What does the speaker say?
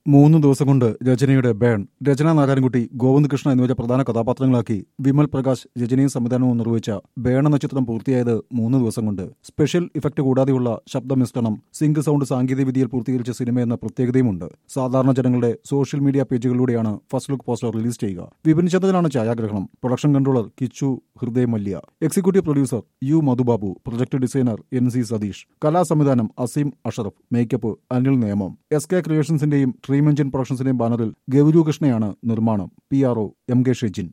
മൂന്ന് ദിവസം കൊണ്ട് രചനയുടെ ബേൺ രചന നാരായണൻകുട്ടി ഗോവിന്ദ് കൃഷ്ണ എന്നിവരെ പ്രധാന കഥാപാത്രങ്ങളാക്കി വിമൽ പ്രകാശ് രചനയും സംവിധാനവും നിർവഹിച്ച ബേൺ എന്ന ചിത്രം പൂർത്തിയായത് മൂന്ന് ദിവസം കൊണ്ട് സ്പെഷ്യൽ ഇഫക്റ്റ് കൂടാതെയുള്ള ശബ്ദമിശ്രണം സിങ്ക് സൗണ്ട് സാങ്കേതിക വിദ്യയിൽ പൂർത്തീകരിച്ച സിനിമ എന്ന പ്രത്യേകതയുമുണ്ട് സാധാരണ ജനങ്ങളുടെ സോഷ്യൽ മീഡിയ പേജുകളിലൂടെയാണ് ഫസ്റ്റ് ലുക്ക് പോസ്റ്റർ റിലീസ് ചെയ്യുക വിപിൻ ചന്ദ്രനാണ് ഛായാഗ്രഹണം പ്രൊഡക്ഷൻ കൺട്രോളർ കിച്ചു ഹൃദയ മല്യ executive producer U Madhubabu project designer N C Satheesh കലാസംവിധാനം Aseem Ashraf makeup Anil Nemom S K ക്രിയേഷൻസിന്റെയും ഡ്രീം എഞ്ചിൻ പ്രൊഡക്ഷൻസിന്റെയും ബാനറിൽ ഗൗരു കൃഷ്ണയാണ് നിർമ്മാണം P R O M K Shejin